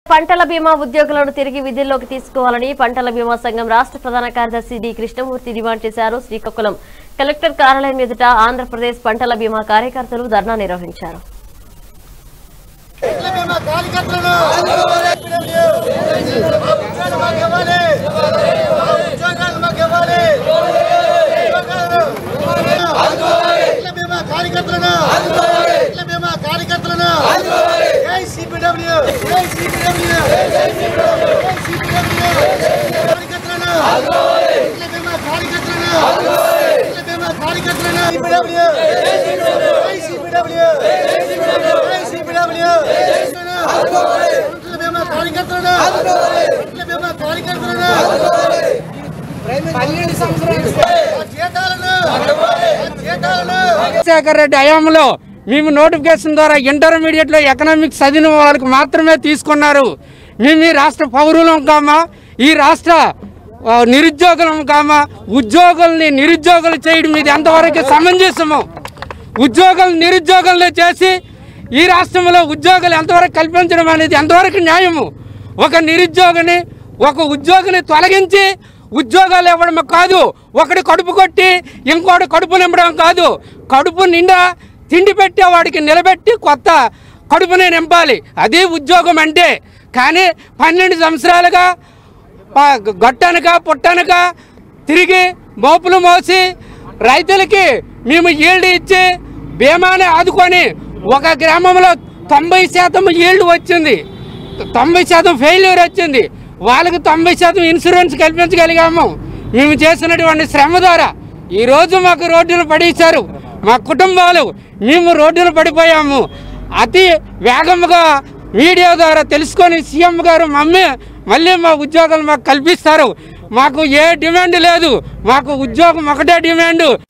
పంటల బీమా ఉద్యోగులను తిరిగి విధుల్లోకి తీసుకోవాలని పంటల బీమా సంఘం రాష్ట్ర ప్రధాన కార్యదర్శి డి కృష్ణమూర్తి డిమాండ్ చేశారు శ్రీకాకుళం కలెక్టర్ కార్యాలయం ఎదుట ఆంధ్రప్రదేశ్ పంటల బీమా కార్యకర్తలు ధర్నా నిర్వహించారు మేము కార్యకర్తలను ఉద్యోగాలు మాకు ఇవ్వాలి ఉద్యోగాలు మాకు ఇవ్వాలి ఇట్లా మేము కార్యకర్తలను ఇట్లా మేము కార్యకర్తలను జై సిపిడబ్ల్యూ జై సిపిడబ్ల్యూ జై సిపిడబ్ల్యూ కార్యకర్తలను ఇట్లా మేము కార్యకర్తలను ఇట్లా మేము కార్యకర్తలను సిపిడబ్ల్యూ జై సిపిడబ్ల్యూ జై సిపిడబ్ల్యూ మేము కార్యకర్తలను మేము కార్యకర్తలను ఆ జీతాలను ఆ జీతాలను రాజశేఖర రెడ్డి హయాంలో మేము నోటిఫికేషన్ ద్వారా ఇంటర్మీడియట్లో ఎకనామిక్స్ చదివిన వాళ్ళకి మాత్రమే తీసుకున్నారు మేము ఈ రాష్ట్ర పౌరులం కామా ఈ రాష్ట్ర ఆ, నిరుద్యోగులం కామా ఉద్యోగుల్ని నిరుద్యోగులు చేయడం ఇది ఎంతవరకు సమంజసము ఉద్యోగులు నిరుద్యోగులను చేసి ఈ రాష్ట్రంలో ఉద్యోగులు ఎంతవరకు కల్పించడం అనేది ఎంతవరకు న్యాయము ఒక నిరుద్యోగిని ఒక ఉద్యోగిని తొలగించి ఉద్యోగాలు ఇవ్వడం కాదు ఒకటి కడుపు కొట్టి ఇంకోటి కడుపు నింపడం కాదు కడుపు నిండా తిండి పెట్టేవాడికి నిలబెట్టి కొత్త కడుపుని నింపాలి అది ఉద్యోగం అంటే కానీ పన్నెండు సంవత్సరాలుగా ప- గొట్టనక పుట్టనక తిరిగి మోపులు మోసి రైతులకి మేము ఈల్డ్ ఇచ్చి బీమాని ఆదుకొని ఒక గ్రామంలో తొంభై శాతం ఈల్డ్ వచ్చింది తొంభై శాతం ఫెయిల్యూర్ వచ్చింది వాళ్ళకి తొంభై శాతం ఇన్సూరెన్స్ కల్పించగలిగాము మేము చేసినటువంటి శ్రమ ద్వారా ఈరోజు మాకు రోడ్డును పడేశారు మా కుటుంబాలు మేము రోడ్డును పడిపోయాము అతి వేగముగా మీడియా ద్వారా తెలుసుకొని సీఎం గారు మమ్మీ మళ్ళీ మా ఉద్యోగాలు మాకు కల్పిస్తారు మాకు ఏ డిమాండ్ లేదు మాకు ఉద్యోగం ఒకటే డిమాండ్